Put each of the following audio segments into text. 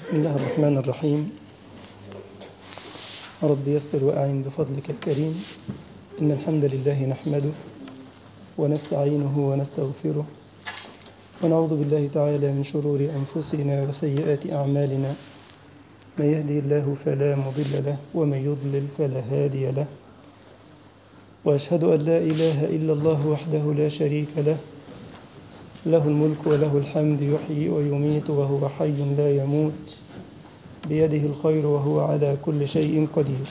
بسم الله الرحمن الرحيم رب يسر وأعن بفضلك الكريم إن الحمد لله نحمده ونستعينه ونستغفره ونعوذ بالله تعالى من شرور أنفسنا وسيئات أعمالنا من يهدي الله فلا مضل له ومن يضلل فلا هادي له وأشهد أن لا إله إلا الله وحده لا شريك له له الملك وله الحمد يحيي ويميت وهو حي لا يموت بيده الخير وهو على كل شيء قدير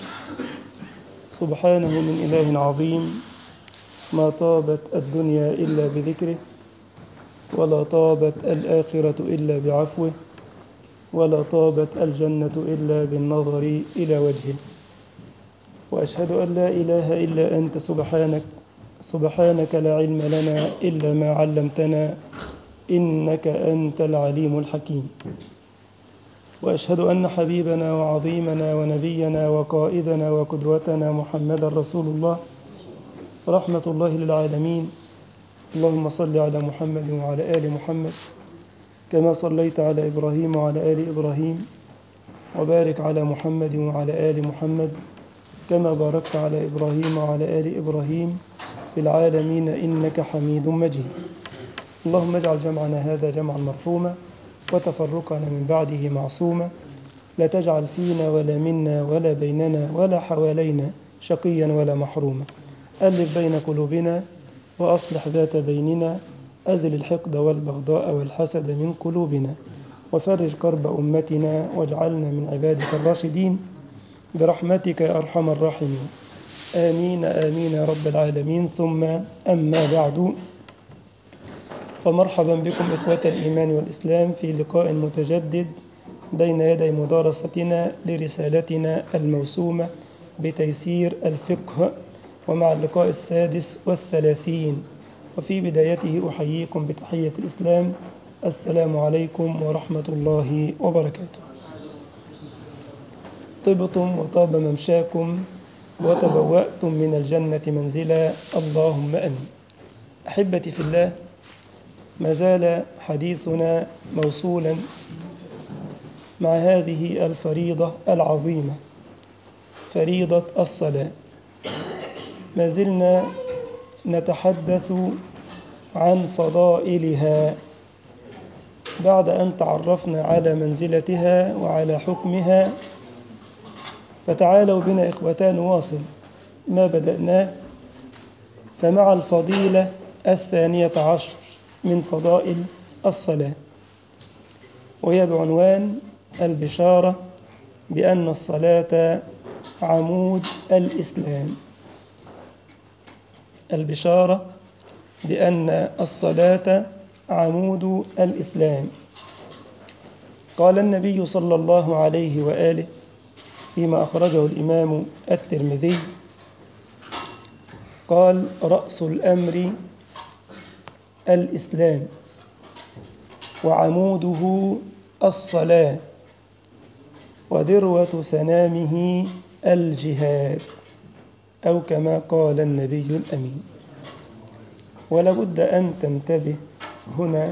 سبحانه من إله عظيم ما طابت الدنيا إلا بذكره ولا طابت الآخرة إلا بعفوه ولا طابت الجنة إلا بالنظر إلى وجهه وأشهد أن لا إله إلا أنت سبحانك سبحانك لا علم لنا إلا ما علمتنا إنك أنت العليم الحكيم وأشهد أن حبيبنا وعظيمنا ونبينا وقائدنا وقدوتنا محمد رسول الله رحمة الله للعالمين اللهم صل على محمد وعلى آل محمد كما صليت على إبراهيم وعلى آل إبراهيم وبارك على محمد وعلى آل محمد كما باركت على إبراهيم وعلى آل إبراهيم في العالمين إنك حميد مجيد اللهم اجعل جمعنا هذا جمعا مرحوما وتفرقنا من بعده معصوما لا تجعل فينا ولا منا ولا بيننا ولا حوالينا شقيا ولا محروما ألف بين قلوبنا وأصلح ذات بيننا أزل الحقد والبغضاء والحسد من قلوبنا وفرج كرب أمتنا واجعلنا من عبادك الراشدين برحمتك يا أرحم الراحمين آمين آمين يا رب العالمين ثم أما بعد فمرحبا بكم إخوة الإيمان والإسلام في لقاء متجدد بين يدي مدارستنا لرسالتنا الموسومة بتيسير الفقه ومع اللقاء السادس والثلاثين وفي بدايته أحييكم بتحية الإسلام السلام عليكم ورحمة الله وبركاته طبتم وطاب ممشاكم وتبوأتم من الجنة منزلا اللهم أمين أحبتي في الله ما زال حديثنا موصولا مع هذه الفريضة العظيمة فريضة الصلاة ما زلنا نتحدث عن فضائلها بعد أن تعرفنا على منزلتها وعلى حكمها فتعالوا بنا إخوتان نواصل ما بدأناه فمع الفضيلة الثانية عشر من فضائل الصلاة وهي بعنوان البشارة بأن الصلاة عمود الإسلام البشارة بأن الصلاة عمود الإسلام قال النبي صلى الله عليه وآله فيما أخرجه الإمام الترمذي قال رأس الأمر الإسلام وعموده الصلاة وذروة سنامه الجهاد أو كما قال النبي الأمين ولابد أن تنتبه هنا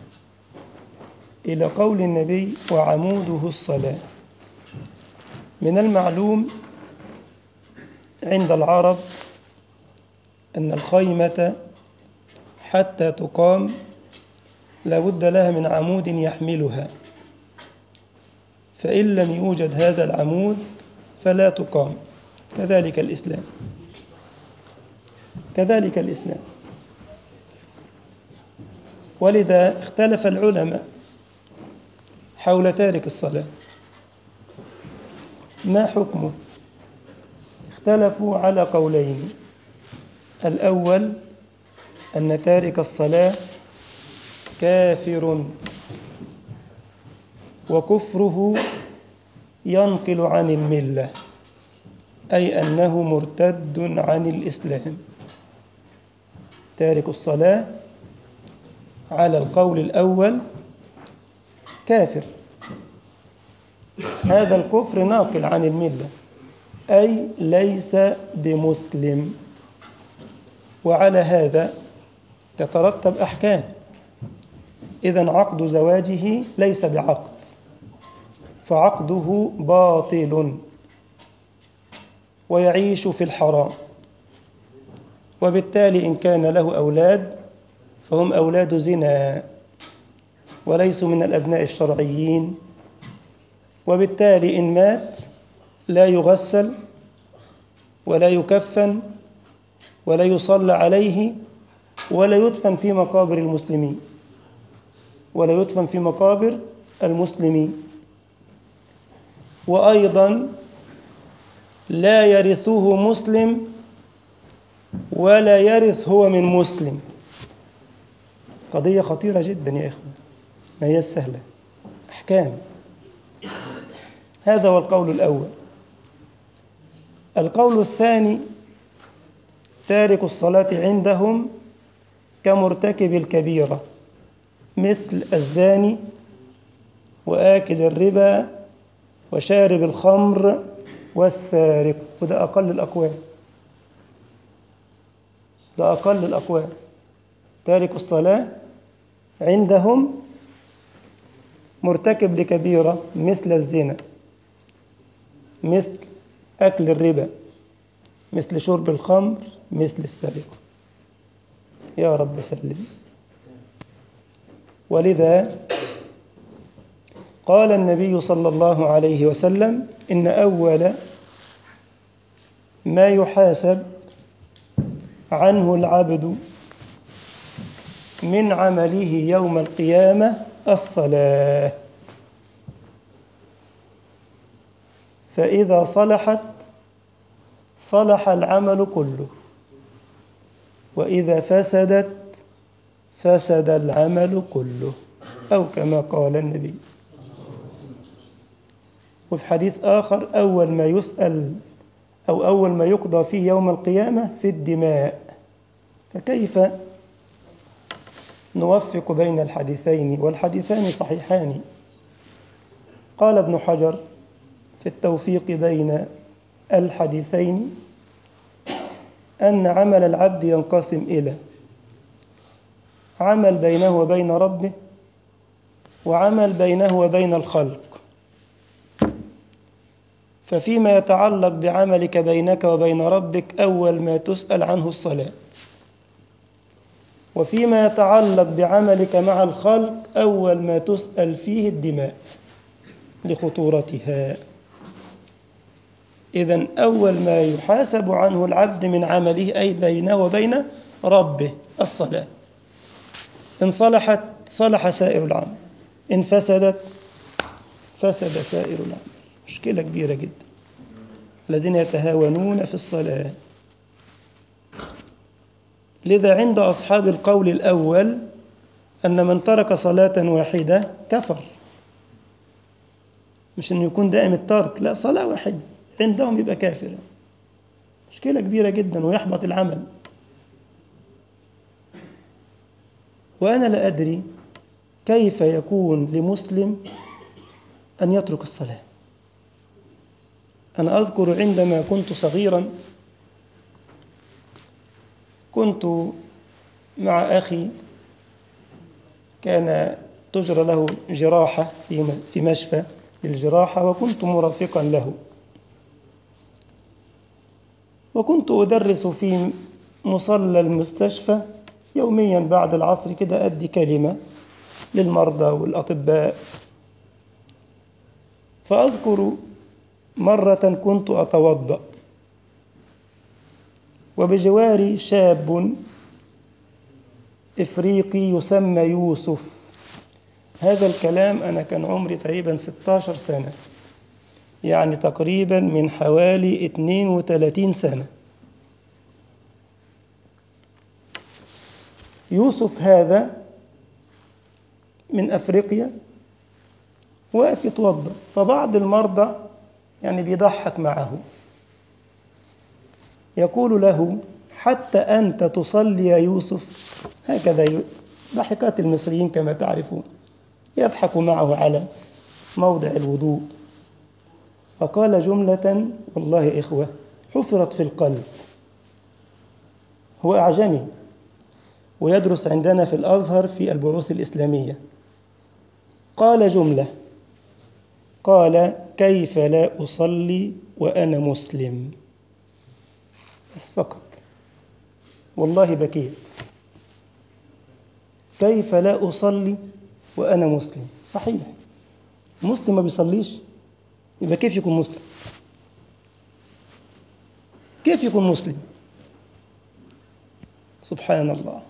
إلى قول النبي وعموده الصلاة من المعلوم عند العرب أن الخيمة حتى تقام لابد لها من عمود يحملها فإن لم يوجد هذا العمود فلا تقام كذلك الإسلام كذلك الإسلام ولذا اختلف العلماء حول تارك الصلاة ما حكمه اختلفوا على قولين الأول أن تارك الصلاة كافر وكفره ينقل عن الملة أي أنه مرتد عن الإسلام تارك الصلاة على القول الأول كافر هذا الكفر ناقل عن الملة أي ليس بمسلم وعلى هذا تترتب أحكام إذا عقد زواجه ليس بعقد فعقده باطل ويعيش في الحرام وبالتالي إن كان له أولاد فهم أولاد زنا وليسوا من الأبناء الشرعيين وبالتالي إن مات لا يغسل ولا يكفن ولا يصلى عليه ولا يدفن في مقابر المسلمين ولا يدفن في مقابر المسلمين وأيضا لا يرثه مسلم ولا يرث هو من مسلم قضية خطيرة جدا يا إخوة ما هي السهلة أحكام هذا هو القول الأول القول الثاني تارك الصلاة عندهم كمرتكب الكبيرة مثل الزاني وآكل الربا وشارب الخمر والسارق وده أقل الأقوال ده أقل الأقوال تارك الصلاة عندهم مرتكب لكبيرة مثل الزنا مثل أكل الربا مثل شرب الخمر مثل السرقة يا رب سلم ولذا قال النبي صلى الله عليه وسلم إن أول ما يحاسب عنه العبد من عمله يوم القيامة الصلاة فإذا صلحت صلح العمل كله وإذا فسدت فسد العمل كله أو كما قال النبي وفي حديث آخر أول ما يسأل أو أول ما يقضى فيه يوم القيامة في الدماء فكيف نوفق بين الحديثين والحديثان صحيحان قال ابن حجر في التوفيق بين الحديثين أن عمل العبد ينقسم إلى عمل بينه وبين ربه وعمل بينه وبين الخلق ففيما يتعلق بعملك بينك وبين ربك أول ما تسأل عنه الصلاة وفيما يتعلق بعملك مع الخلق أول ما تسأل فيه الدماء لخطورتها إذا أول ما يحاسب عنه العبد من عمله أي بينه وبين ربه الصلاة إن صلحت صلح سائر العمل إن فسدت فسد سائر العمل مشكلة كبيرة جدا الذين يتهاونون في الصلاة لذا عند أصحاب القول الأول أن من ترك صلاة واحدة كفر مش أنه يكون دائم الترك لا صلاة واحدة عندهم يبقى كافرا مشكلة كبيرة جدا ويحبط العمل وأنا لا أدري كيف يكون لمسلم أن يترك الصلاة أنا أذكر عندما كنت صغيرا كنت مع أخي كان تجرى له جراحة في مشفى للجراحة وكنت مرافقا له وكنت أدرس في مصلى المستشفى يوميا بعد العصر كده أدي كلمة للمرضى والأطباء فأذكر مرة كنت أتوضأ وبجواري شاب إفريقي يسمى يوسف هذا الكلام أنا كان عمري تقريبا 16 سنة يعني تقريبا من حوالي 32 سنة يوسف هذا من أفريقيا واقف يتوضأ فبعض المرضى يعني بيضحك معه يقول له حتى أنت تصلي يا يوسف هكذا ضحكات المصريين كما تعرفون يضحك معه على موضع الوضوء فقال جملة والله يا إخوة حفرت في القلب هو أعجمي ويدرس عندنا في الأزهر في البعوث الإسلامية قال جملة قال كيف لا أصلي وأنا مسلم بس فقط والله بكيت كيف لا أصلي وأنا مسلم صحيح مسلم ما بيصليش يبقى كيف يكون مسلم كيف يكون مسلم سبحان الله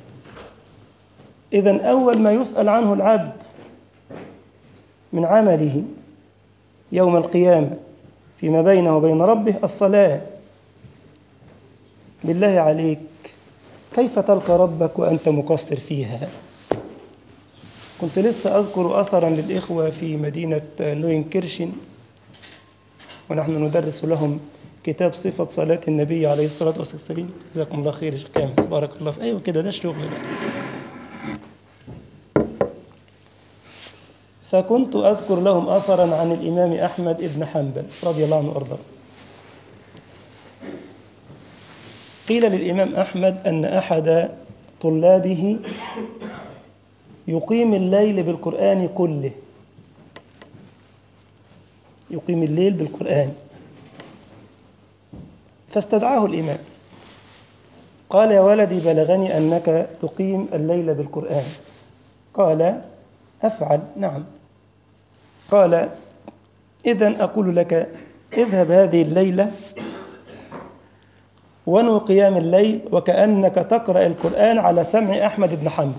إذا أول ما يسأل عنه العبد من عمله يوم القيامة فيما بينه وبين ربه الصلاة بالله عليك كيف تلقى ربك وأنت مقصر فيها كنت لسه أذكر أثرا للإخوة في مدينة نوينكيرشن ونحن ندرس لهم كتاب صفة صلاة النبي عليه الصلاة والسلام جزاكم الله خير يا شيخ كامل بارك الله في أيوة كده ده الشغل بقى فكنت أذكر لهم أثرا عن الإمام أحمد بن حنبل رضي الله عنه وأرضاه قيل للإمام أحمد أن أحد طلابه يقيم الليل بالقرآن كله يقيم الليل بالقرآن فاستدعاه الإمام قال يا ولدي بلغني أنك تقيم الليل بالقرآن قال أفعل نعم قال إذا أقول لك اذهب هذه الليلة ونو قيام الليل وكأنك تقرأ القرآن على سمع أحمد بن حنبل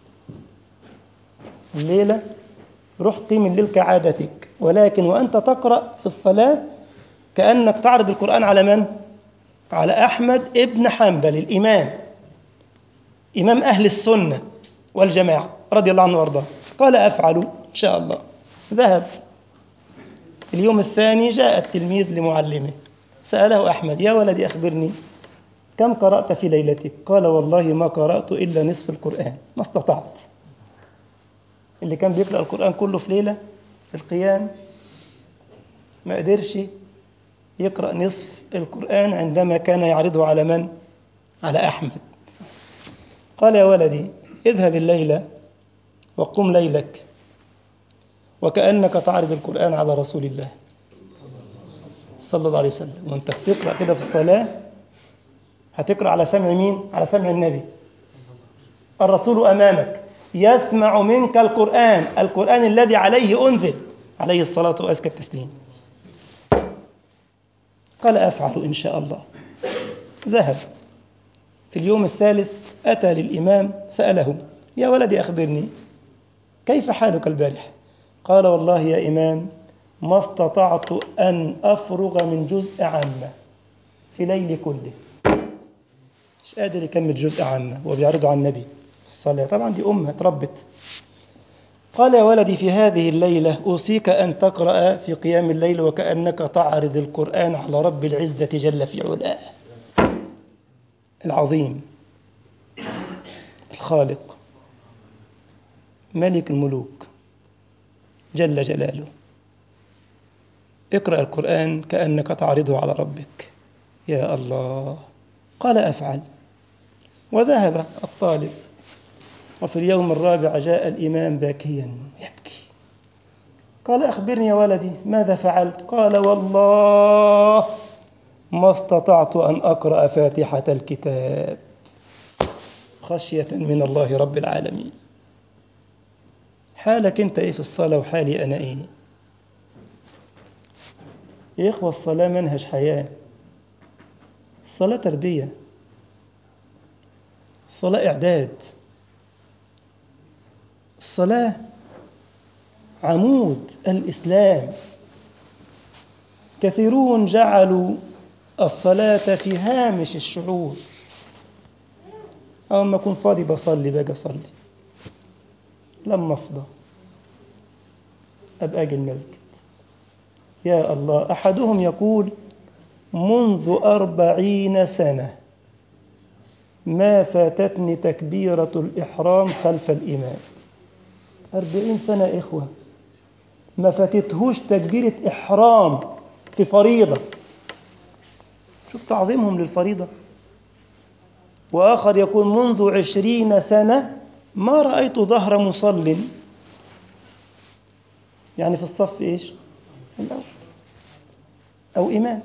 الليلة روح قيم الليل كعادتك ولكن وأنت تقرأ في الصلاة كأنك تعرض القرآن على من؟ على أحمد ابن حنبل الإمام إمام أهل السنة والجماعة رضي الله عنه وارضاه قال أفعل إن شاء الله ذهب اليوم الثاني جاء التلميذ لمعلمه سأله أحمد يا ولدي أخبرني كم قرأت في ليلتك قال والله ما قرأت إلا نصف القرآن ما استطعت اللي كان بيقرأ القرآن كله في ليلة في القيام ما قدرش يقرأ نصف القرآن عندما كان يعرضه على من؟ على أحمد قال يا ولدي اذهب الليلة وقم ليلك وكأنك تعرض القرآن على رسول الله صلى الله عليه وسلم وانت بتقرأ كده في الصلاة هتقرأ على سمع مين؟ على سمع النبي الرسول أمامك يسمع منك القرآن القرآن الذي عليه أنزل عليه الصلاة وأزكى التسليم قال أفعل إن شاء الله ذهب في اليوم الثالث أتى للإمام سأله يا ولدي أخبرني كيف حالك البارح قال والله يا إمام ما استطعت أن أفرغ من جزء عامة في ليل كله مش قادر يكمل جزء عامة وبيعرضه عن النبي الصلاة طبعا دي أمة تربت قال يا ولدي في هذه الليلة أوصيك أن تقرأ في قيام الليل وكأنك تعرض القرآن على رب العزة جل في علاه العظيم الخالق ملك الملوك جل جلاله اقرأ القرآن كأنك تعرضه على ربك يا الله قال أفعل وذهب الطالب وفي اليوم الرابع جاء الإمام باكيا يبكي قال أخبرني يا ولدي ماذا فعلت قال والله ما استطعت أن أقرأ فاتحة الكتاب خشية من الله رب العالمين حالك أنت إيه في الصلاة وحالي أنا إيه يا إخوة الصلاة منهج حياة الصلاة تربية الصلاة إعداد الصلاة عمود الإسلام كثيرون جعلوا الصلاة في هامش الشعور أول ما أكون فاضي بصلي باجي أصلي لما أفضى أبقى أجي المسجد يا الله أحدهم يقول منذ أربعين سنة ما فاتتني تكبيرة الإحرام خلف الإمام أربعين سنة إخوة ما فاتتهوش تكبيرة إحرام في فريضة شوف تعظيمهم للفريضة وآخر يقول منذ عشرين سنة ما رأيت ظهر مصل يعني في الصف إيش الأول أو إمام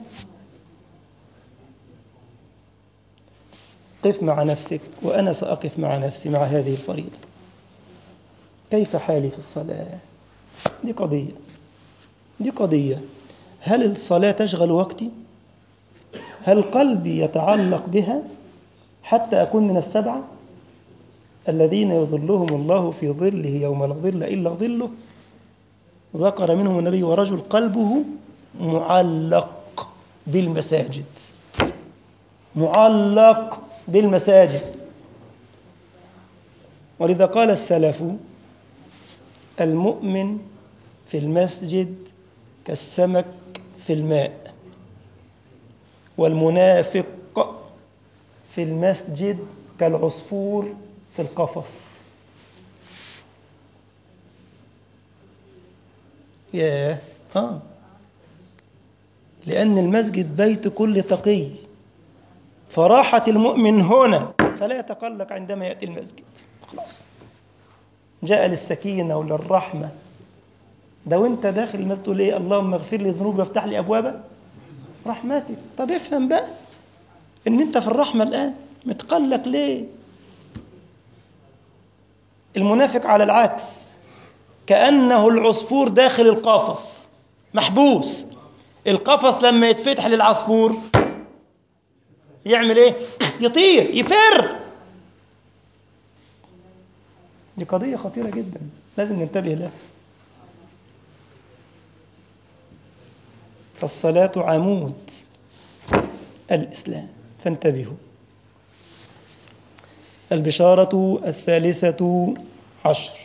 قف مع نفسك وأنا سأقف مع نفسي مع هذه الفريضة كيف حالي في الصلاة دي قضية دي قضية هل الصلاة تشغل وقتي هل قلبي يتعلق بها حتى أكون من السبعة الذين يظلهم الله في ظله يوم لا ظل إلا ظله ذكر منهم النبي ورجل قلبه معلق بالمساجد معلق بالمساجد ولذا قال السلف المؤمن في المسجد كالسمك في الماء والمنافق في المسجد كالعصفور في القفص ياه آه لأن المسجد بيت كل تقي فراحة المؤمن هنا فلا يتقلق عندما يأتي المسجد خلاص جاء للسكينة وللرحمة ده وانت داخل المسجد تقول ايه اللهم اغفر لي ذنوبي وافتح لي ابواب رحمتك طب افهم بقى ان انت في الرحمة الان متقلق ليه المنافق على العكس كأنه العصفور داخل القفص محبوس القفص لما يتفتح للعصفور يعمل ايه يطير يفر دي قضية خطيرة جدا لازم ننتبه لها فالصلاة عمود الإسلام فانتبهوا البشارة الثالثة عشر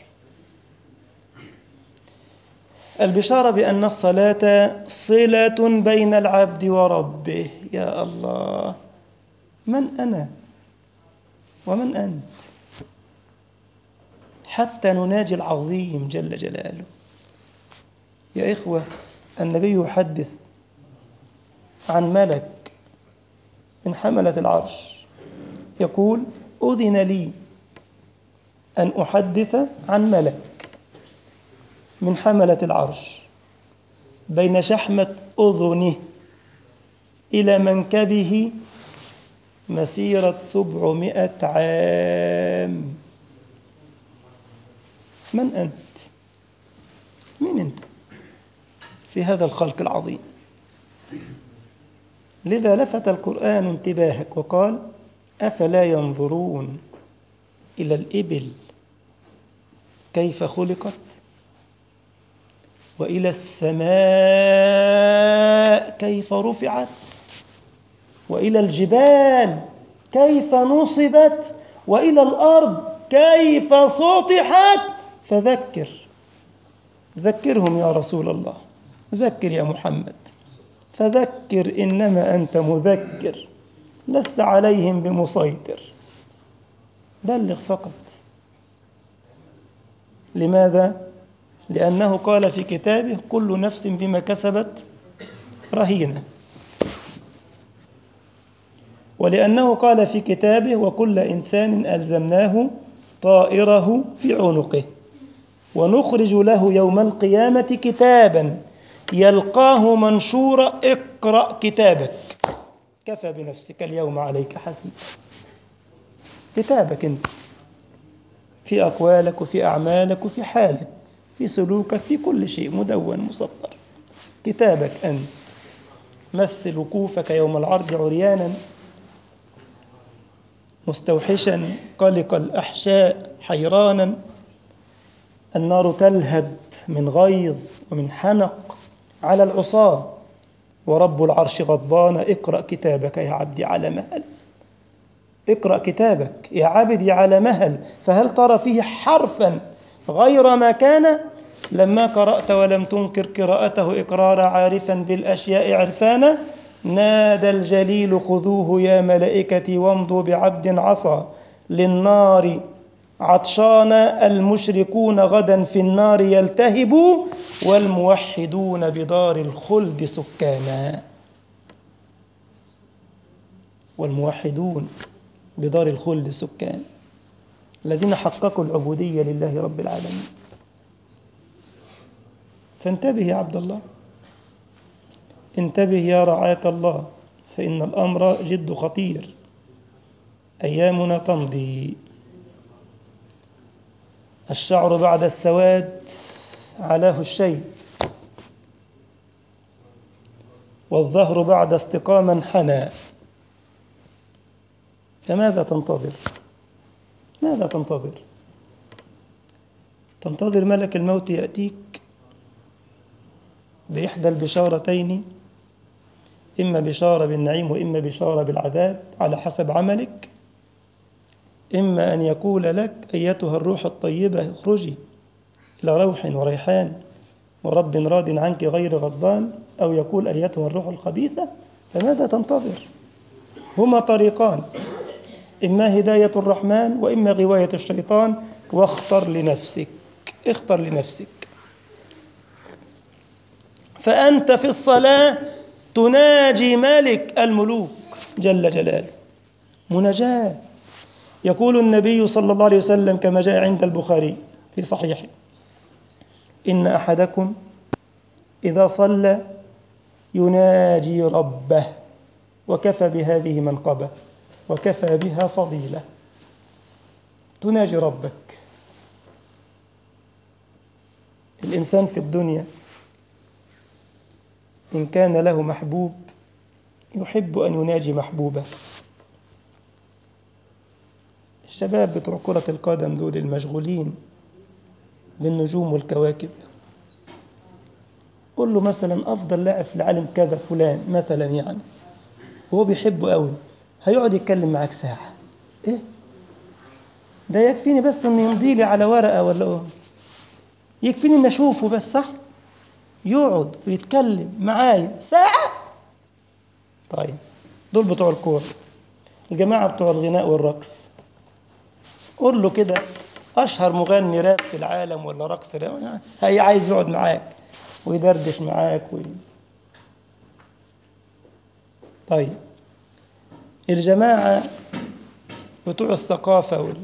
البشارة بأن الصلاة صلة بين العبد وربه يا الله من أنا ومن أنت حتى نناجي العظيم جل جلاله يا إخوة النبي يحدث عن ملك من حملة العرش يقول أذن لي أن أحدث عن ملك من حملة العرش بين شحمة أذنه إلى منكبه مسيرة سبعمائة عام من أنت؟ من أنت؟ في هذا الخلق العظيم لذا لفت القرآن انتباهك وقال أفلا ينظرون إلى الإبل كيف خلقت وإلى السماء كيف رفعت وإلى الجبال كيف نصبت وإلى الأرض كيف سطحت فذكر ذكرهم يا رسول الله ذكر يا محمد فذكر إنما أنت مذكر لست عليهم بمسيطر بلغ فقط لماذا؟ لأنه قال في كتابه كل نفس بما كسبت رهينة ولأنه قال في كتابه وكل إنسان ألزمناه طائره في عنقه ونخرج له يوم القيامة كتابا يلقاه منشورا اقرأ كتابك كفى بنفسك اليوم عليك حسيب كتابك انت في أقوالك وفي أعمالك وفي حالك في سلوكك في كل شيء مدون مسطر كتابك أنت مثل وقوفك يوم العرض عريانا مستوحشا قلق الأحشاء حيرانا النار تلهب من غيظ ومن حنق على العصاة ورب العرش غضبان اقرأ كتابك يا عبدي على مهل اقرأ كتابك يا عبدي على مهل فهل ترى فيه حرفا غير ما كان لما قرأت ولم تنكر قراءته إقرار عارفا بالأشياء عرفانا نادى الجليل خذوه يا ملائكتي وامضوا بعبد عصى للنار عطشان المشركون غدا في النار يلتهبوا والموحدون بدار الخلد سكانا والموحدون بدار الخلد سكان الذين حققوا العبودية لله رب العالمين فانتبه يا عبد الله انتبه يا رعاك الله فإن الأمر جد خطير أيامنا تمضي الشعر بعد السواد علاه الشيب والظهر بعد استقاما انحنى فماذا تنتظر ماذا تنتظر تنتظر ملك الموت يأتيك بإحدى البشارتين إما بشارة بالنعيم وإما بشارة بالعذاب على حسب عملك إما أن يقول لك أيتها الروح الطيبة اخرجي إلى روح وريحان ورب راض عنك غير غضبان أو يقول أيتها الروح الخبيثة فماذا تنتظر هما طريقان إما هداية الرحمن وإما غواية الشيطان واختر لنفسك اختر لنفسك فأنت في الصلاة تناجي ملك الملوك جل جلاله مناجاة يقول النبي صلى الله عليه وسلم كما جاء عند البخاري في صحيحه إن أحدكم إذا صلى يناجي ربه وكفى بهذه منقبة وكفى بها فضيلة تناجي ربك الإنسان في الدنيا إن كان له محبوب يحب أن يناجي محبوبه الشباب بتوع كرة القدم دول المشغولين بالنجوم والكواكب قول له مثلا أفضل لاعب في العالم كذا فلان مثلا يعني وهو بيحبه قوي هيقعد يتكلم معاك ساعة إيه ده يكفيني بس إن يمضي لي على ورقة ولا إيه يكفيني إن أشوفه بس صح يقعد ويتكلم معايا ساعة طيب دول بتوع الكورة الجماعة بتوع الغناء والرقص قول له كده أشهر مغني راب في العالم ولا رقص راب هي عايز يقعد معاك ويدردش معاك وي... طيب الجماعة بتوع الثقافة وال...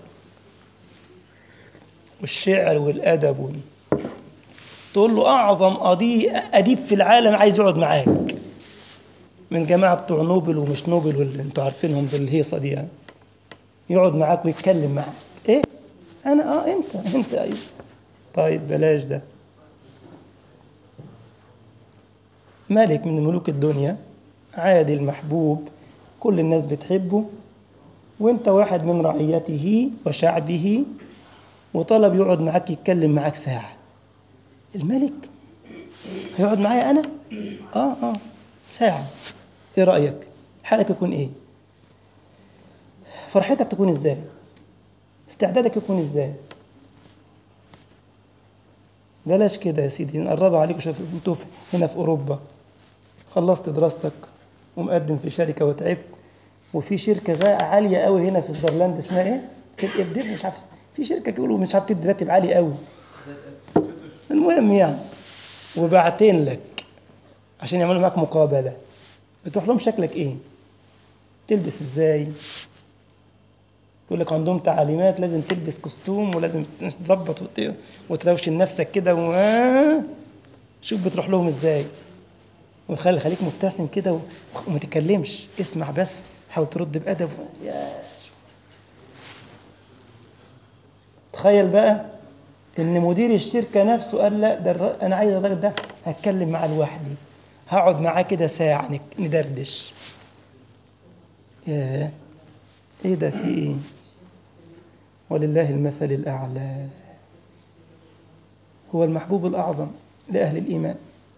والشعر والأدب وال... تقول له أعظم أديب في العالم عايز يقعد معاك من الجماعة بتوع نوبل ومش نوبل واللي انتوا عارفينهم بالهيصة دي يعني يقعد معاك ويتكلم معاك ايه انا اه انت انت ايوه طيب بلاش ده ملك من ملوك الدنيا عادل محبوب كل الناس بتحبه وانت واحد من رعيته وشعبه وطلب يقعد معاك يتكلم معاك ساعة الملك هيقعد معايا انا اه اه ساعة ايه رأيك حالك يكون ايه فرحتك تكون ازاي استعدادك يكون ازاي بلاش كده يا سيدي نقربها عليكم شوف انتوا هنا في اوروبا خلصت دراستك ومقدم في شركه وتعبت وفي شركه عاليه قوي هنا في سويسرلاند اسمها ايه؟ سيت ابديت مش عارف في شركه بيقولوا مش عارف تدي راتب عالي قوي المهم يعني وبعتين لك عشان يعملوا معاك مقابله بتروح لهم شكلك ايه؟ تلبس ازاي؟ يقول لك عندهم تعليمات لازم تلبس كوستوم ولازم تظبط وتروشن نفسك كده و... شوف بتروح لهم ازاي وخلي خليك مبتسم كده وما تتكلمش اسمع بس حاول ترد بأدب يا تخيل بقى ان مدير الشركه نفسه قال لا ده الر... انا عايز الراجل ده هتكلم معاه لوحدي هقعد معاه كده ساعه ندردش ياه ايه ده في ايه ولله المثل الاعلى هو المحبوب الاعظم لاهل الايمان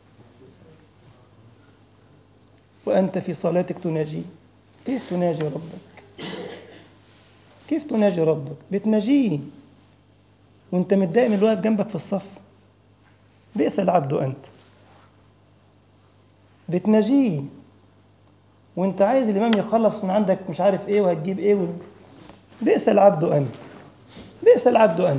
وانت في صلاتك تناجيه كيف تناجي ربك كيف تناجي ربك بتناجيه وانت متضايق من اللي واقف جنبك في الصف بئس العبد انت بتناجيه وانت عايز الامام يخلص من عندك مش عارف ايه وهتجيب ايه و... بئس العبد انت بئس العبد انت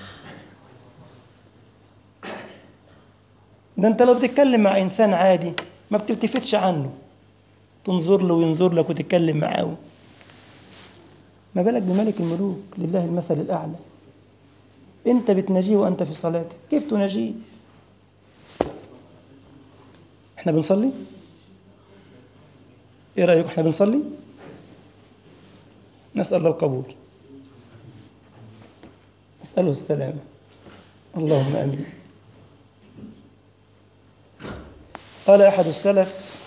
ده انت لو بتتكلم مع انسان عادي ما بتلتفتش عنه تنظر له وينظر لك وتتكلم معاه ما بالك بملك الملوك لله المثل الاعلى انت بتناجيه وانت في صلاتك كيف تناجيه احنا بنصلي ايه رايكم احنا بنصلي نسال الله القبول نساله السلامه اللهم امين قال احد السلف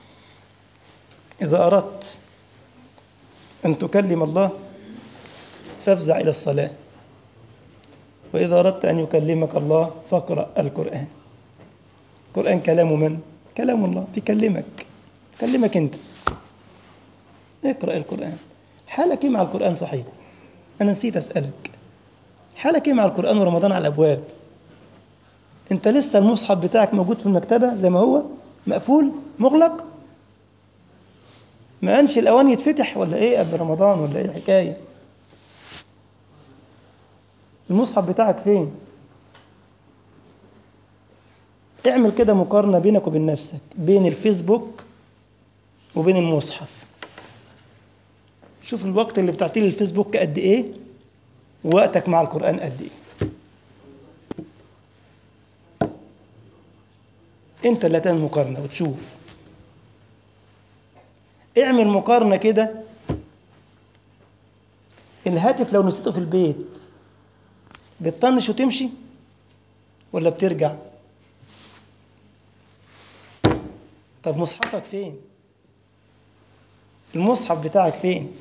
اذا اردت ان تكلم الله فافزع الى الصلاه واذا اردت ان يكلمك الله فاقرا القران القران كلام من كلام الله بيكلمك كلمك انت اقرا القران حالك ايه مع القران صحيح انا نسيت اسالك حالك ايه مع القران ورمضان على الابواب انت لسه المصحف بتاعك موجود في المكتبه زي ما هو مقفول مغلق ما انش الاوان يتفتح ولا ايه قبل رمضان ولا ايه الحكايه المصحف بتاعك فين اعمل كده مقارنه بينك وبين نفسك بين الفيسبوك وبين المصحف شوف الوقت اللي بتعطيه للفيسبوك قد ايه ووقتك مع القران قد ايه انت اللي هتعمل مقارنه وتشوف اعمل مقارنه كده الهاتف لو نسيته في البيت بتطنش وتمشي ولا بترجع طب مصحفك فين المصحف بتاعك فين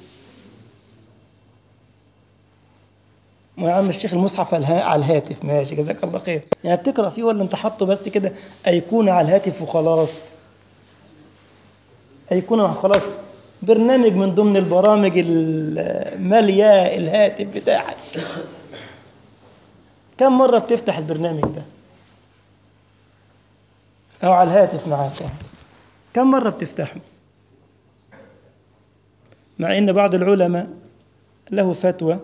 ما يا عم الشيخ المصحف على الهاتف ماشي جزاك الله خير يعني بتقرا فيه ولا انت حاطه بس كده ايقونه على الهاتف وخلاص ايقونه خلاص برنامج من ضمن البرامج الماليه الهاتف بتاعك كم مره بتفتح البرنامج ده او على الهاتف معاك يعني. كم مره بتفتحه مع ان بعض العلماء له فتوى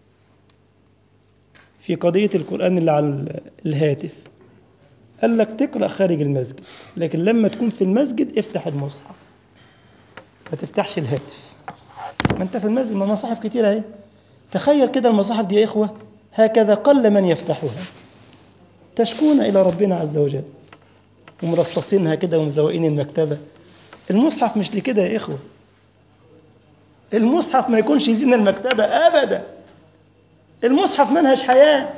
في قضية القرآن اللي على الهاتف قال لك تقرأ خارج المسجد لكن لما تكون في المسجد افتح المصحف ما تفتحش الهاتف ما انت في المسجد ما مصاحف كتير اهي تخيل كده المصاحف دي يا إخوة هكذا قل من يفتحها تشكون إلى ربنا عز وجل ومرصصينها كده ومزوقين المكتبة المصحف مش لكده يا إخوة المصحف ما يكونش يزين المكتبة أبدا المصحف منهج حياة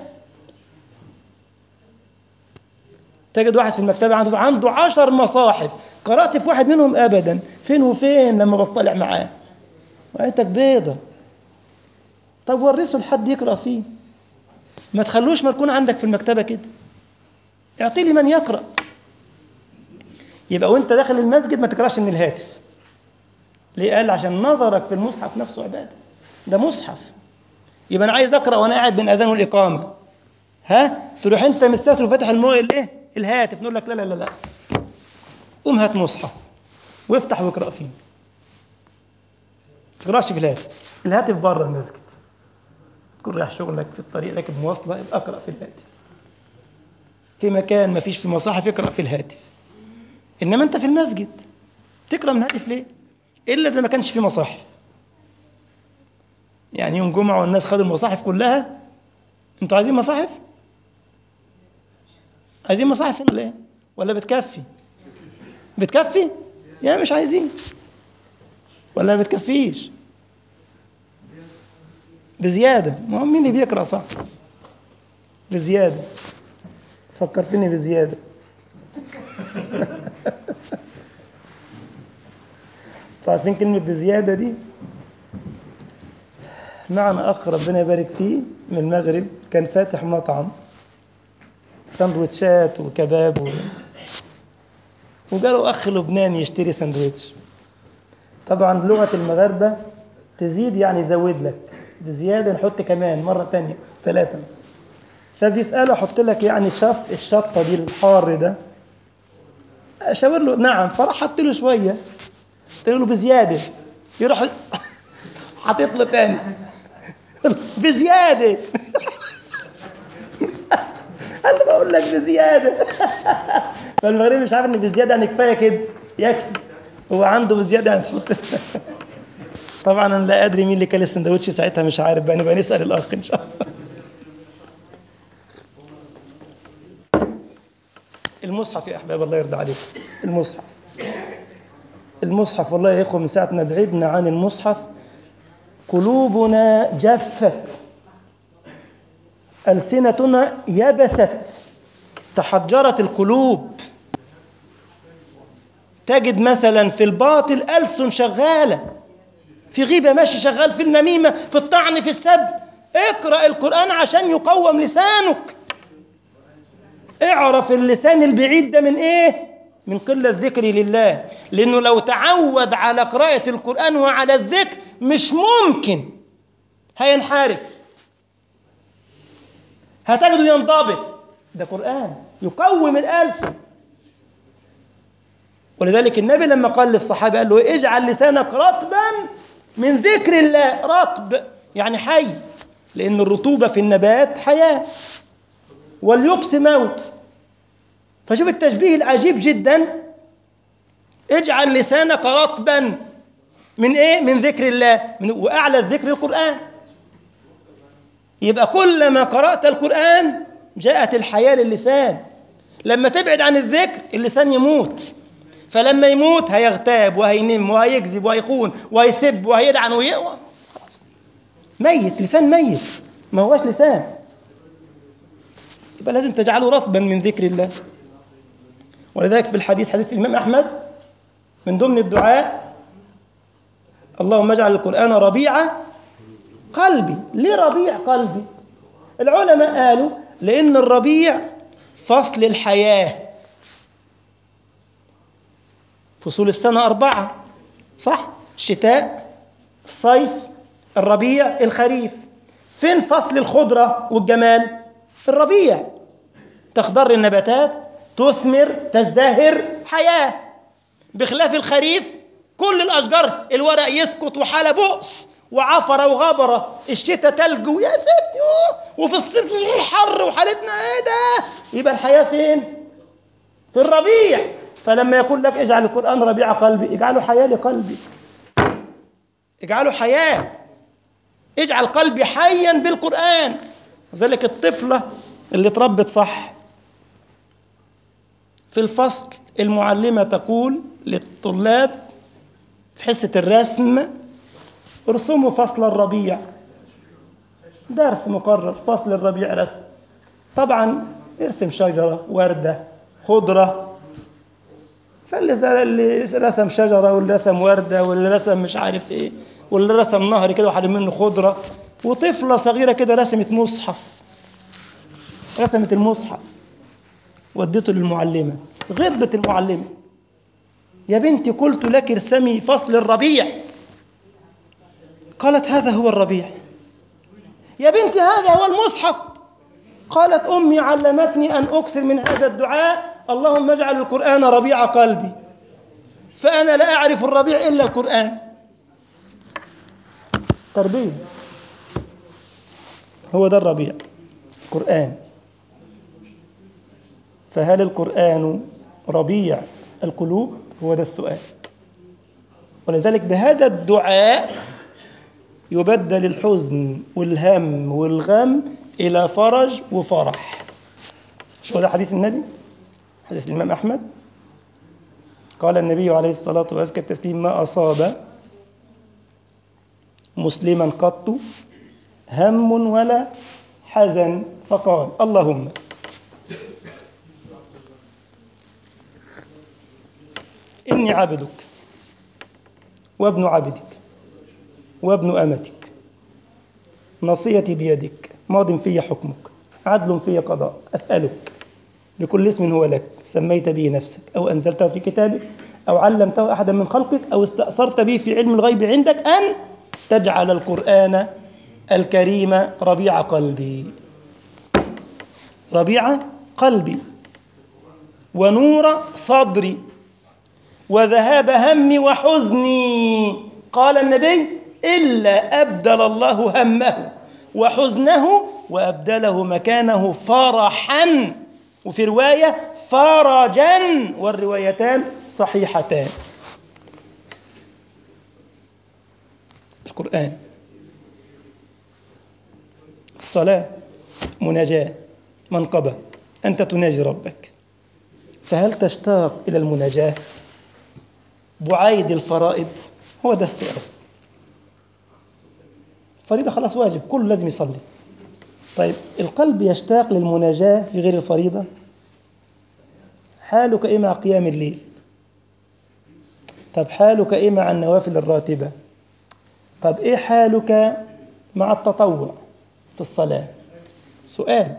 تجد واحد في المكتبة عنده عنده عشر مصاحف قرأت في واحد منهم أبدا فين وفين لما بصطلع معاه وعيتك بيضة طب ورثه لحد يقرأ فيه ما تخلوش مركون عندك في المكتبة كده اعطي لي من يقرأ يبقى وانت داخل المسجد ما تقراش من الهاتف ليه قال عشان نظرك في المصحف نفسه عبادة ده مصحف يبقى انا عايز اقرا وانا قاعد بين اذان والاقامه ها تروح انت مستسر وفاتح المو الايه الهاتف نقول لك لا لا لا لا قوم هات مصحف وافتح واقرا فيه ما تقراش في الهاتف الهاتف بره المسجد تكون رايح شغلك في الطريق راكب مواصله يبقى اقرا في الهاتف في مكان ما فيش في مصاحف اقرا في الهاتف انما انت في المسجد تقرا من الهاتف ليه الا اذا ما كانش في مصاحف يعني يوم جمعة والناس خدوا المصاحف كلها انتوا عايزين مصاحف؟ عايزين مصاحف هنا ليه؟ ولا بتكفي؟ بتكفي؟ يا مش عايزين ولا ما بتكفيش؟ بزيادة ما هو مين اللي بيقرأ صح؟ بزيادة فكرتني بزيادة عارفين كلمة بزيادة دي؟ معنا أخ ربنا يبارك فيه من المغرب كان فاتح مطعم سندوتشات وكباب و... وجاله أخ لبناني يشتري سندوتش طبعا لغة المغاربة تزيد يعني يزود لك بزيادة نحط كمان مرة تانية ثلاثة فبيسأله أحط لك يعني شف الشطة دي الحار ده أشاور له نعم فراح حط له شوية قلت له بزيادة يروح حاطط له تاني بزيادة قال له بقول لك بزيادة فالمغربي مش عارف ان بزيادة يعني كفاية كده يكفي هو عنده بزيادة يعني تحط طبعا انا لا ادري مين اللي كان السندوتش ساعتها مش عارف بقى نبقى نسال الاخ ان شاء الله المصحف يا أحباب الله يرضى عليك المصحف المصحف والله يا إخوة من ساعة ما بعدنا عن المصحف قلوبنا جفت ألسنتنا يبست تحجرت القلوب تجد مثلا في الباطل ألسن شغالة في غيبة ماشي شغال في النميمة في الطعن في السب اقرأ القرآن عشان يقوم لسانك اعرف اللسان البعيد ده من ايه من قلة ذكر لله لأنه لو تعود على قراءة القرآن وعلى الذكر مش ممكن هينحرف هتجده ينضبط ده قرآن يقوم الألسن ولذلك النبي لما قال للصحابة قال له اجعل لسانك رطبا من ذكر الله رطب يعني حي لأن الرطوبة في النبات حياة واليبس موت فشوف التشبيه العجيب جدا اجعل لسانك رطبا من ايه من ذكر الله من واعلى الذكر القران يبقى كلما قرات القران جاءت الحياه للسان لما تبعد عن الذكر اللسان يموت فلما يموت هيغتاب وهينم وهيكذب وهيخون وهيسب وهيلعن ويقوى خلاص ميت لسان ميت ما هوش لسان يبقى لازم تجعله رطبا من ذكر الله ولذلك في الحديث حديث الإمام أحمد من ضمن الدعاء اللهم اجعل القرآن ربيع قلبي ليه ربيع قلبي العلماء قالوا لأن الربيع فصل الحياة فصول السنة أربعة صح الشتاء الصيف الربيع الخريف فين فصل الخضرة والجمال في الربيع تخضر النباتات تثمر تزدهر حياة بخلاف الخريف كل الأشجار الورق يسقط وحالة بؤس وعفرة وغبرة الشتاء تلج ويا ستي أوه وفي الصيف حر وحالتنا ايه ده يبقى الحياة فين في الربيع فلما يقول لك اجعل القرآن ربيع قلبي اجعله حياة لقلبي اجعله حياة اجعل قلبي حيا بالقرآن وذلك الطفلة اللي اتربت صح في الفصل المعلمة تقول للطلاب في حصة الرسم ارسموا فصل الربيع درس مقرر فصل الربيع رسم طبعا ارسم شجرة وردة خضرة فاللي رسم شجرة واللي رسم وردة واللي رسم مش عارف ايه واللي رسم نهر كده وحد منه خضرة وطفلة صغيرة كده رسمت مصحف رسمت المصحف وديته للمعلمة غضبت المعلمة يا بنتي قلت لك ارسمي فصل الربيع قالت هذا هو الربيع يا بنتي هذا هو المصحف قالت أمي علمتني أن أكثر من هذا الدعاء اللهم اجعل القرآن ربيع قلبي فأنا لا أعرف الربيع إلا القرآن تربية هو ده الربيع قرآن فهل القرآن ربيع القلوب هو ده السؤال ولذلك بهذا الدعاء يبدل الحزن والهم والغم إلى فرج وفرح شو هذا حديث النبي حديث الإمام أحمد قال النبي عليه الصلاة وأزكى التسليم ما أصاب مسلما قط هم ولا حزن فقال اللهم إني عبدك وابن عبدك وابن أمتك نصيتي بيدك ماض في حكمك عدل في قضاءك أسألك بكل اسم هو لك سميت به نفسك أو أنزلته في كتابك أو علمته أحدا من خلقك أو استأثرت به في علم الغيب عندك أن تجعل القرآن الكريم ربيع قلبي ربيع قلبي ونور صدري وذهاب همي وحزني قال النبي إلا أبدل الله همه وحزنه وأبدله مكانه فرحا وفي رواية فرجا والروايتان صحيحتان القرآن الصلاة مناجاة منقبة أنت تناجي ربك فهل تشتاق إلى المناجاة بعايد الفرائض هو ده السؤال فريضة خلاص واجب كله لازم يصلي طيب القلب يشتاق للمناجاة في غير الفريضة حالك إيه مع قيام الليل طب حالك إيه مع النوافل الراتبة طب إيه حالك مع التطوع في الصلاة سؤال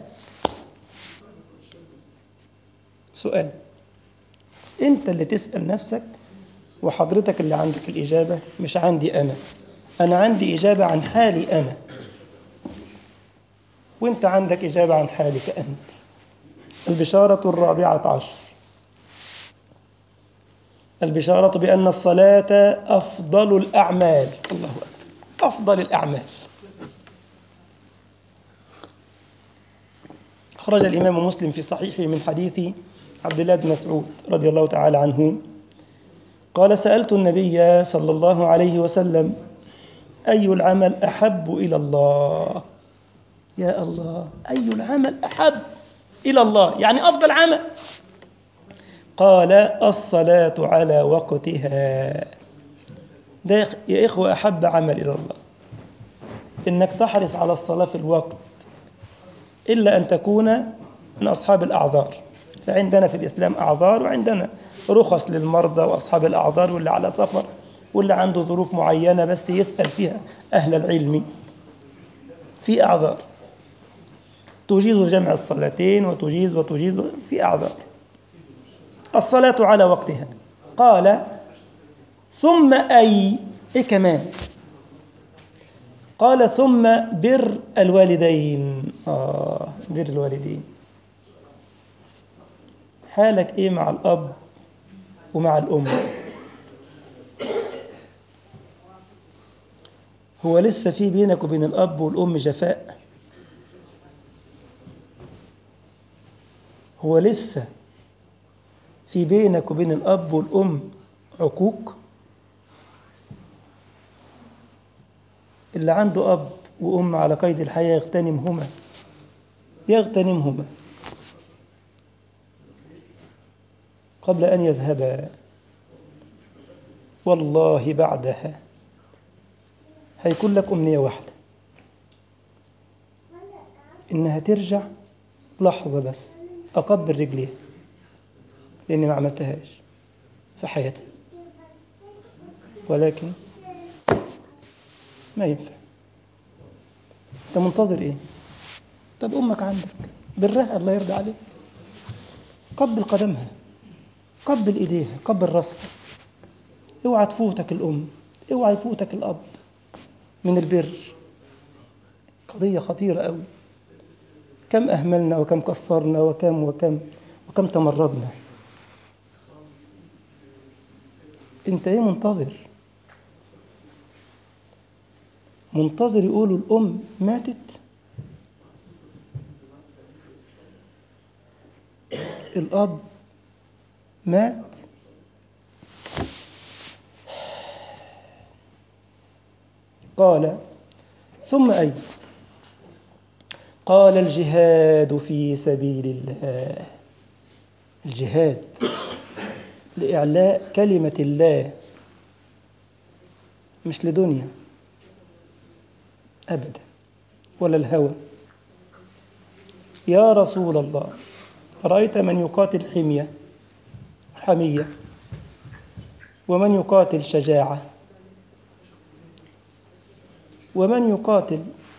سؤال أنت اللي تسأل نفسك وحضرتك اللي عندك الإجابة مش عندي أنا أنا عندي إجابة عن حالي أنا وأنت عندك إجابة عن حالك أنت البشارة الرابعة عشر البشارة بأن الصلاة أفضل الأعمال الله أكبر أفضل الأعمال خرج الإمام مسلم في صحيحه من حديث عبد الله بن مسعود رضي الله تعالى عنه قال سألت النبي صلى الله عليه وسلم أي العمل أحب إلى الله يا الله أي العمل أحب إلى الله يعني أفضل عمل قال الصلاة على وقتها ده يا إخوة أحب عمل إلى الله إنك تحرص على الصلاة في الوقت إلا أن تكون من أصحاب الأعذار فعندنا في الإسلام أعذار وعندنا رخص للمرضى وأصحاب الأعذار واللي على سفر واللي عنده ظروف معينة بس يسأل فيها أهل العلم في أعذار تجيز جمع الصلاتين وتجيز وتجيز في أعذار الصلاة على وقتها قال ثم أي إيه كمان قال ثم بر الوالدين آه بر الوالدين حالك إيه مع الأب ومع الأم هو لسه في بينك وبين الأب والأم جفاء هو لسه في بينك وبين الأب والأم عقوق اللي عنده أب وأم على قيد الحياة يغتنمهما يغتنمهما قبل أن يذهبا والله بعدها هيكون لك أمنية واحدة إنها ترجع لحظة بس أقبل رجليها لأني ما عملتهاش في حياتي ولكن ما ينفع أنت منتظر إيه؟ طب أمك عندك برها الله يرضى عليك قبل قدمها قبل إيديها قبل راسها اوعى تفوتك الأم اوعى يفوتك الأب من البر قضية خطيرة أوي كم أهملنا وكم قصرنا وكم وكم وكم تمردنا انت ايه منتظر منتظر يقولوا الأم ماتت الأب مات قال ثم أي قال الجهاد في سبيل الله الجهاد لإعلاء كلمة الله مش لدنيا أبدا ولا الهوى يا رسول الله رأيت من يقاتل حمية حمية ومن يقاتل شجاعة ومن يقاتل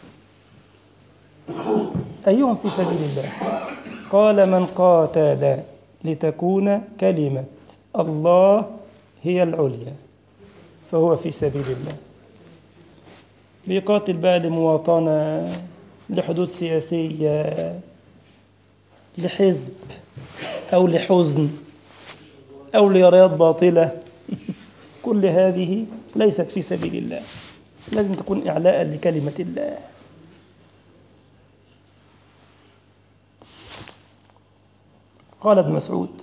أيهم في سبيل الله قال من قاتل لتكون كلمة الله هي العليا فهو في سبيل الله بيقاتل بقى لمواطنة لحدود سياسية لحزب أو لحزن أو لرايات باطلة كل هذه ليست في سبيل الله لازم تكون إعلاء لكلمة الله قال ابن مسعود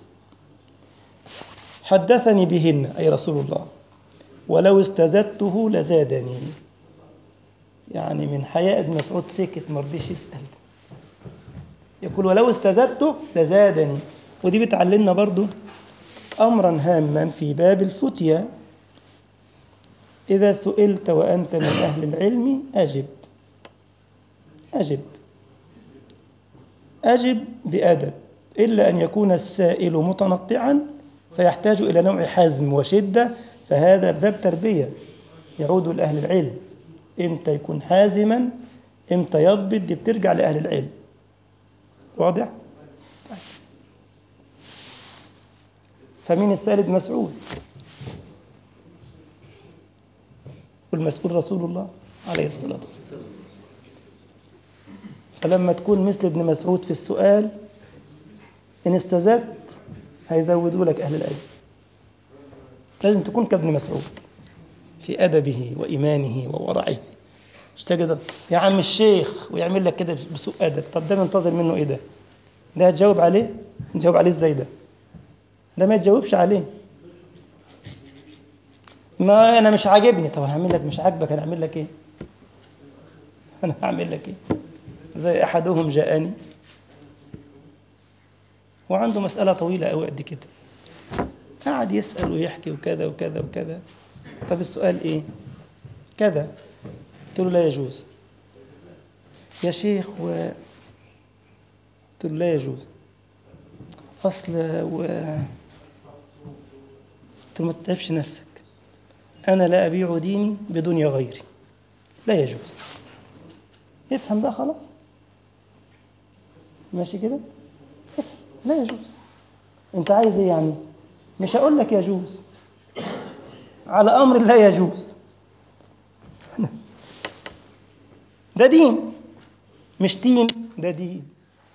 حدثني بهن أي رسول الله ولو استزدته لزادني يعني من حياء ابن مسعود سكت ما رضيش يسأل يقول ولو استزدته لزادني ودي بتعلمنا برضو أمرا هاما في باب الفتية إذا سئلت وأنت من أهل العلم أجب أجب أجب بأدب إلا أن يكون السائل متنطعا فيحتاج إلى نوع حزم وشدة فهذا باب تربية يعود لأهل العلم إمتى يكون حازما إمتى يضبط دي بترجع لأهل العلم واضح؟ طيب. فمين السائل ابن مسعود والمسؤول رسول الله عليه الصلاة والسلام فلما تكون مثل ابن مسعود في السؤال إن استزدت هيزودوا لك أهل العلم لازم تكون كابن مسعود في أدبه وإيمانه وورعه مش كده يا عم الشيخ ويعمل لك كده بسوء أدب طب ده منتظر منه إيه ده؟ ده هتجاوب عليه؟ نجاوب عليه إزاي ده؟ ده ما يتجاوبش عليه ما أنا مش عاجبني طب هعمل لك مش عاجبك أنا أعمل لك إيه؟ أنا هعمل لك إيه؟ زي أحدهم جاءني وعنده مسألة طويلة أوي قد كده قعد يسأل ويحكي وكذا وكذا وكذا طب السؤال إيه؟ كذا قلت له لا يجوز يا شيخ و قلت له لا يجوز أصل و قلت له ما تتعبش نفسك أنا لا أبيع ديني بدنيا غيري لا يجوز افهم بقى خلاص ماشي كده لا يجوز انت عايز ايه يعني مش هقول لك يجوز على امر لا يجوز ده دين مش تين ده دين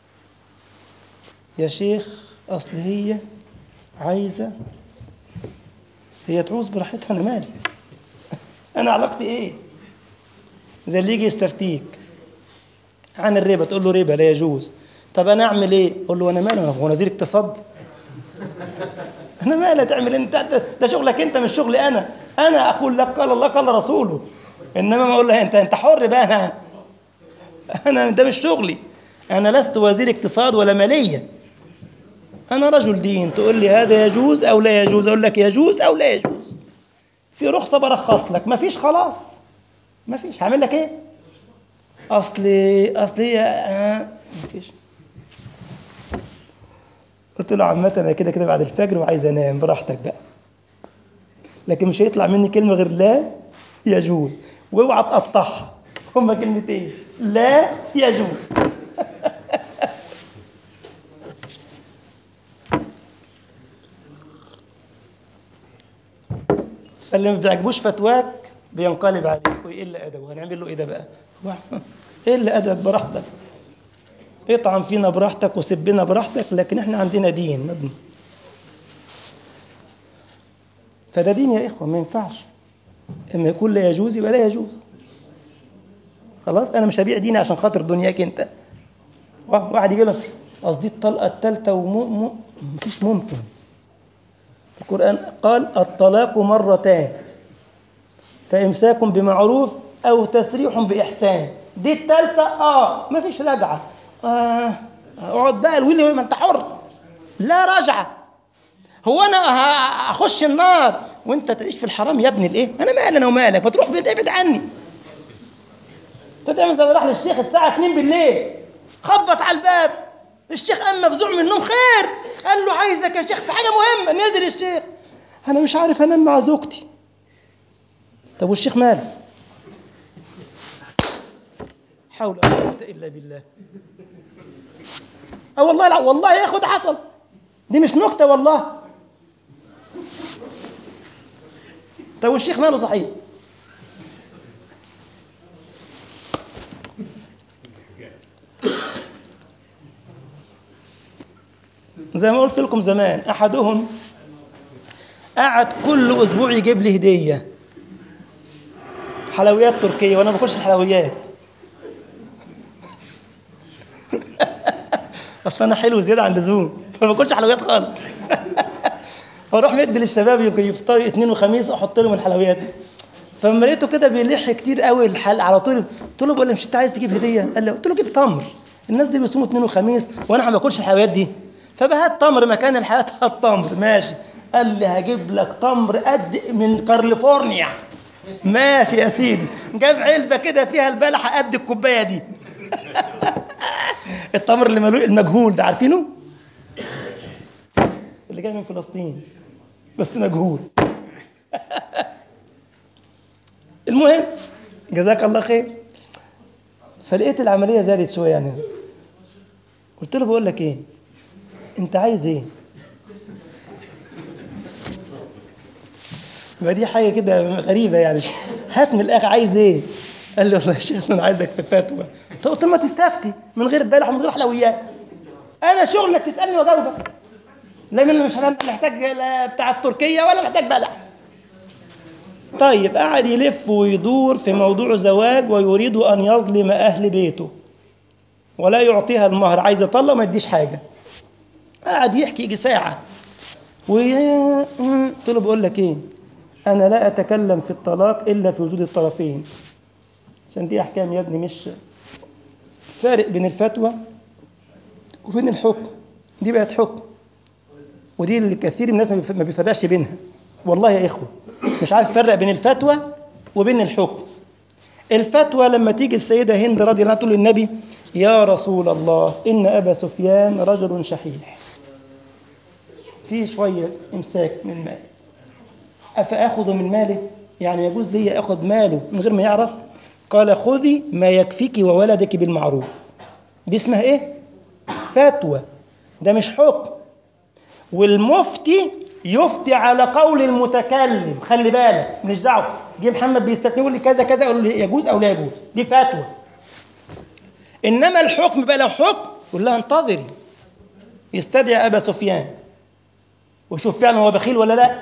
يا شيخ اصل هي عايزه هي تعوز براحتها انا مالي انا علاقتي ايه زي اللي يجي يستفتيك عن الربا تقول له ربا لا يجوز طب انا اعمل ايه اقول له انا مالي هو وزير اقتصاد انا مالي تعمل انت ده, ده شغلك انت مش شغلي انا انا اقول لك قال الله قال رسوله انما ما اقول له انت انت حر بقى انا انا ده مش شغلي انا لست وزير اقتصاد ولا ماليه انا رجل دين تقول لي هذا يجوز او لا يجوز اقول لك يجوز او لا يجوز في رخصه برخص لك ما فيش خلاص ما فيش هعمل لك ايه اصل اصل هي آه ما فيش قلت له عامة انا كده كده بعد الفجر وعايز انام براحتك بقى لكن مش هيطلع مني كلمة غير لا يجوز واوعى تقطعها هما كلمتين لا يجوز فاللي ما بيعجبوش فتواك بينقلب عليك ويقل ادبه هنعمل له ايه ده بقى؟ قل ادبك براحتك اطعم فينا براحتك وسبنا براحتك لكن احنا عندنا دين مبني فده دين يا اخوه ما ينفعش اما يكون لا يجوز يبقى لا يجوز خلاص انا مش هبيع ديني عشان خاطر دنياك انت واحد يجي لك قصدي الطلقه الثالثه ومو مفيش ممكن القران قال الطلاق مرتان فامساك بمعروف او تسريح باحسان دي الثالثه اه مفيش رجعه آه اقعد بقى الويل ما انت حر لا رجعه هو انا هخش النار وانت تعيش في الحرام يا ابن الايه انا مالي انا ومالك ما تروح فين ابعد عني انت تعمل زي راح للشيخ الساعه 2 بالليل خبط على الباب الشيخ قام مفزوع من النوم خير قال له عايزك يا شيخ في حاجه مهمه نزل الشيخ انا مش عارف انام مع زوجتي طب والشيخ ماله حول ولا قوه الا بالله اه والله لا والله يا اخو ده حصل دي مش نكته والله طب والشيخ ماله صحيح زي ما قلت لكم زمان احدهم قعد كل اسبوع يجيب لي هديه حلويات تركيه وانا ما باكلش الحلويات اصل انا حلو زياده عن اللزوم ما باكلش حلويات خالص فاروح مدي للشباب يمكن يفطروا اثنين وخميس احط لهم الحلويات فلما لقيته كده بيلح كتير قوي الحل على طول قلت له بقول مش انت عايز تجيب هديه قال لي قلت له جيب تمر الناس دي بيصوموا اثنين وخميس وانا ما باكلش الحلويات دي فبهات تمر مكان الحياة هات تمر ماشي قال لي هجيب لك تمر قد من كاليفورنيا ماشي يا سيدي جاب علبة كده فيها البلحة قد الكوباية دي التمر اللي ملو... المجهول ده عارفينه اللي جاي من فلسطين بس مجهول المهم جزاك الله خير فلقيت العملية زادت شوية يعني قلت له بقول لك ايه انت عايز ايه ما دي حاجة كده غريبة يعني هات من الآخر عايز ايه قال لي والله يا شيخ انا عايزك في فتوى فقلت له ما تستفتي من غير بلح ومن غير حلويات انا شغلك تسالني واجاوبك لا من مش محتاج لا بتاع التركيه ولا محتاج بلح طيب قعد يلف ويدور في موضوع زواج ويريد ان يظلم اهل بيته ولا يعطيها المهر عايز يطلق ما يديش حاجه قعد يحكي يجي ساعه ويا قلت له بقول لك ايه انا لا اتكلم في الطلاق الا في وجود الطرفين عشان دي احكام يا ابني مش فارق بين الفتوى وبين الحكم دي بقت حكم ودي اللي كثير من الناس ما بيفرقش بينها والله يا اخوه مش عارف يفرق بين الفتوى وبين الحكم الفتوى لما تيجي السيده هند رضي الله عنها تقول للنبي يا رسول الله ان ابا سفيان رجل شحيح فيه شويه امساك من مال افاخذ من ماله يعني يجوز لي اخذ ماله من غير ما يعرف قال خذي ما يكفيك وولدك بالمعروف دي اسمها ايه فتوى ده مش حكم والمفتي يفتي على قول المتكلم خلي بالك مش دعوه جه محمد بيستثني يقول لي كذا كذا اقول له يجوز او لا يجوز دي فتوى انما الحكم بقى لو حكم يقول لها انتظري يستدعي ابا سفيان ويشوف فعلا هو بخيل ولا لا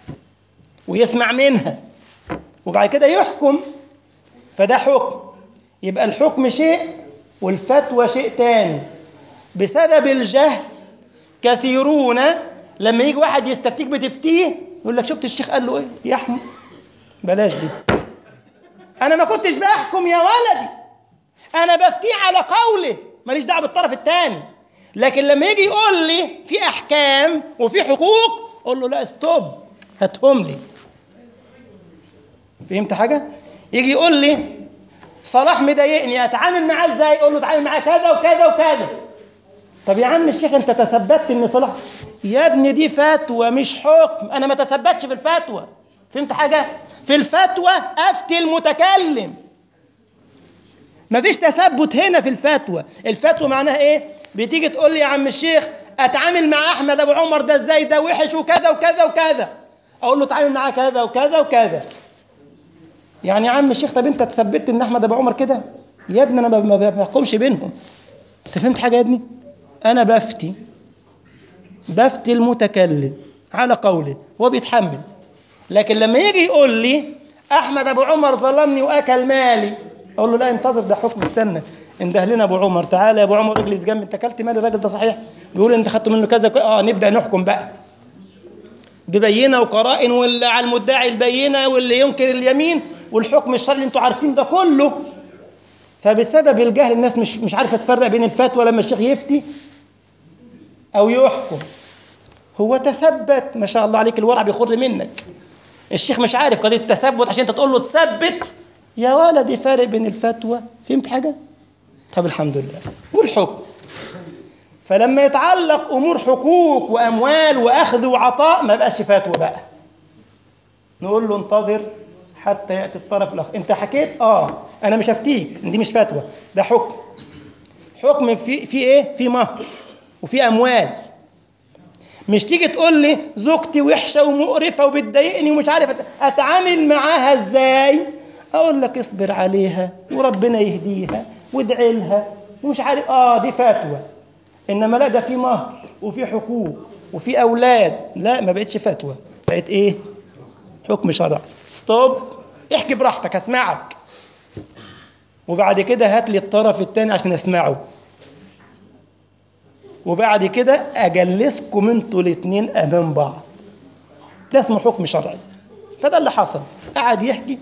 ويسمع منها وبعد كده يحكم فده حكم يبقى الحكم شيء والفتوى شيء تاني بسبب الجهل كثيرون لما يجي واحد يستفتيك بتفتيه يقول لك شفت الشيخ قال له ايه يحمل بلاش دي انا ما كنتش بحكم يا ولدي انا بفتيه على قوله ماليش دعوه بالطرف الثاني لكن لما يجي يقول لي في احكام وفي حقوق اقول له لا ستوب هاتهم لي فهمت حاجه يجي يقول لي صلاح مضايقني اتعامل معاه ازاي اقول له اتعامل معاه كذا وكذا وكذا طب يا عم الشيخ انت تثبتت ان صلاح يا ابني دي فتوى مش حكم انا ما تثبتش في الفتوى فهمت حاجه في الفتوى افتي المتكلم مفيش تثبت هنا في الفتوى الفتوى معناها ايه بتيجي تقول لي يا عم الشيخ اتعامل مع احمد ابو عمر ده ازاي ده وحش وكذا وكذا وكذا اقول له اتعامل معاه كذا وكذا وكذا يعني يا عم الشيخ طب انت تثبت ان احمد ابو عمر كده يا ابني انا ما بحكمش بينهم انت فهمت حاجه يا ابني انا بفتي بفتي المتكلم على قوله هو بيتحمل لكن لما يجي يقول لي احمد ابو عمر ظلمني واكل مالي اقول له لا انتظر ده حكم استنى انده لنا ابو عمر تعالى يا ابو عمر اجلس جنبي انت اكلت مال الراجل ده صحيح بيقول انت خدت منه كذا اه نبدا نحكم بقى ببينه وقرائن واللي على المدعي البينه واللي ينكر اليمين والحكم الشرعي اللي انتوا عارفين ده كله فبسبب الجهل الناس مش مش عارفه تفرق بين الفتوى لما الشيخ يفتي او يحكم هو تثبت ما شاء الله عليك الورع بيخر منك الشيخ مش عارف قضيه التثبت عشان انت تقول له تثبت يا ولدي فارق بين الفتوى فهمت حاجه طب الحمد لله والحكم فلما يتعلق امور حقوق واموال واخذ وعطاء ما بقاش فتوى بقى نقول له انتظر حتى ياتي الطرف الاخر انت حكيت اه انا مش هفتيك دي مش فتوى ده حكم حكم في في ايه في مهر وفي اموال مش تيجي تقول لي زوجتي وحشه ومقرفه وبتضايقني ومش عارف اتعامل معاها ازاي اقول لك اصبر عليها وربنا يهديها وادعي لها ومش عارف اه دي فتوى انما لا ده في مهر وفي حقوق وفي اولاد لا ما بقتش فتوى بقت ايه حكم شرعي ستوب احكي براحتك هسمعك وبعد كده هات لي الطرف الثاني عشان اسمعه وبعد كده اجلسكم انتوا الاثنين امام بعض ده اسمه حكم شرعي فده اللي حصل قعد يحكي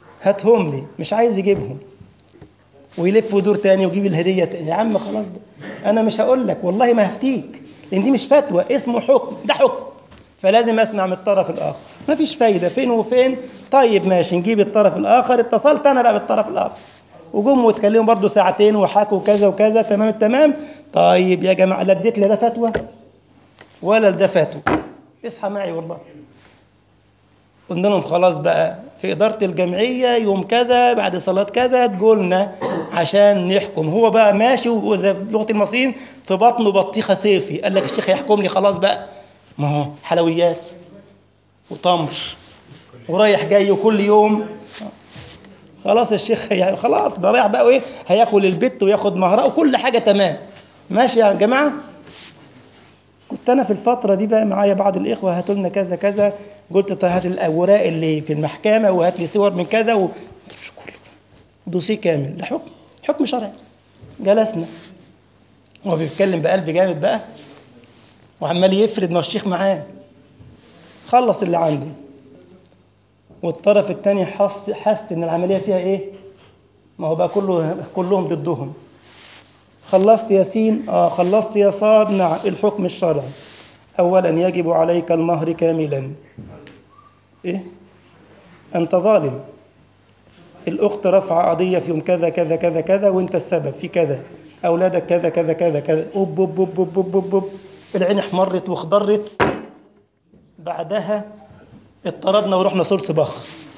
هاتهم لي مش عايز يجيبهم ويلف ودور تاني ويجيب الهديه تاني يا عم خلاص بقى انا مش هقول لك والله ما هفتيك لان دي مش فتوى اسمه حكم ده حكم فلازم اسمع من الطرف الاخر ما فيش فايده فين وفين طيب ماشي نجيب الطرف الاخر اتصلت انا بقى بالطرف الاخر وجم واتكلموا برضو ساعتين وحكوا كذا وكذا تمام التمام طيب يا جماعه لا اديت لي ده فتوى ولا ده فتوى اصحى معي والله قلنا لهم خلاص بقى في إدارة الجمعية يوم كذا بعد صلاة كذا تقولنا عشان نحكم هو بقى ماشي وزي في لغة المصريين في بطنه بطيخة سيفي قال لك الشيخ هيحكم لي خلاص بقى ما هو حلويات وتمر ورايح جاي وكل يوم خلاص الشيخ هي خلاص ده رايح بقى ايه هياكل البت وياخد مهره وكل حاجه تمام ماشي يا جماعه كنت انا في الفتره دي بقى معايا بعض الاخوه هاتوا لنا كذا كذا قلت طيب هات الاوراق اللي في المحكمه وهات لي صور من كذا و... مش كله دوسيه كامل ده حكم حكم شرعي جلسنا هو بيتكلم بقلب جامد بقى وعمال يفرد ما الشيخ معاه خلص اللي عنده والطرف الثاني حس حس ان العمليه فيها ايه ما هو بقى كله كلهم ضدهم خلصت يا سين اه خلصت يا صاد نعم الحكم الشرعي اولا يجب عليك المهر كاملا ايه انت ظالم الاخت رفع قضيه في يوم كذا كذا كذا كذا وانت السبب في كذا اولادك كذا كذا كذا كذا اوب اوب اوب اوب اوب, أوب, أوب. العين احمرت واخضرت بعدها اضطردنا ورحنا سلس بخ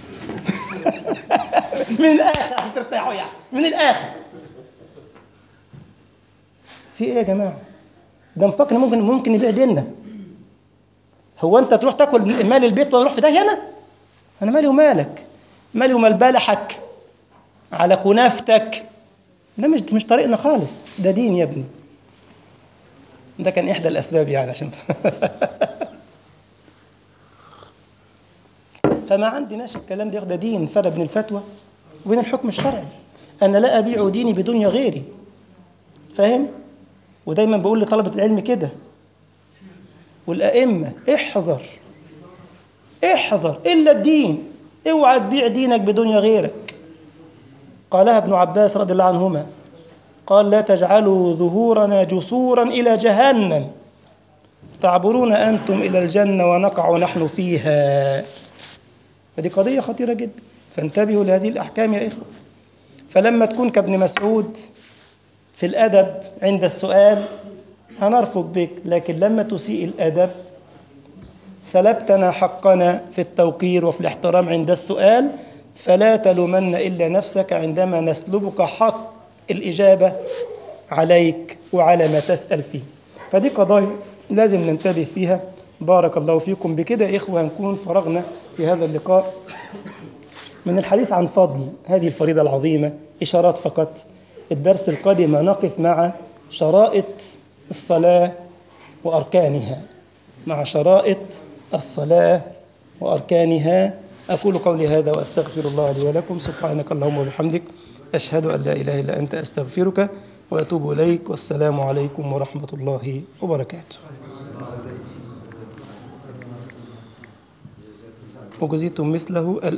من الاخر عشان ترتاحوا يعني من الاخر في ايه يا جماعه ده مفكر ممكن ممكن نبيع ديننا هو انت تروح تاكل مال البيت وانا اروح في داهيه انا انا مالي ومالك مالي ومال بلحك على كنافتك ده مش مش طريقنا خالص ده دين يا ابني ده كان احدى الاسباب يعني عشان فما عندناش الكلام ده ده دين فرق بين الفتوى وبين الحكم الشرعي انا لا ابيع ديني بدنيا غيري فاهم ودايما بقول لطلبه العلم كده والائمه احذر احذر الا الدين اوعى تبيع دينك بدنيا غيرك قالها ابن عباس رضي الله عنهما قال لا تجعلوا ظهورنا جسورا الى جهنم تعبرون انتم الى الجنه ونقع نحن فيها فدي قضيه خطيره جدا فانتبهوا لهذه الاحكام يا اخوه فلما تكون كابن مسعود في الادب عند السؤال هنرفق بك لكن لما تسيء الادب سلبتنا حقنا في التوقير وفي الاحترام عند السؤال فلا تلومن الا نفسك عندما نسلبك حق الاجابه عليك وعلى ما تسال فيه فدي قضايا لازم ننتبه فيها بارك الله فيكم بكده يا إخوة نكون فرغنا في هذا اللقاء من الحديث عن فضل هذه الفريضة العظيمة إشارات فقط الدرس القادم نقف مع شرائط الصلاة وأركانها مع شرائط الصلاة وأركانها أقول قولي هذا وأستغفر الله لي ولكم سبحانك اللهم وبحمدك أشهد أن لا إله إلا أنت أستغفرك وأتوب إليك والسلام عليكم ورحمة الله وبركاته وجزيتم مثله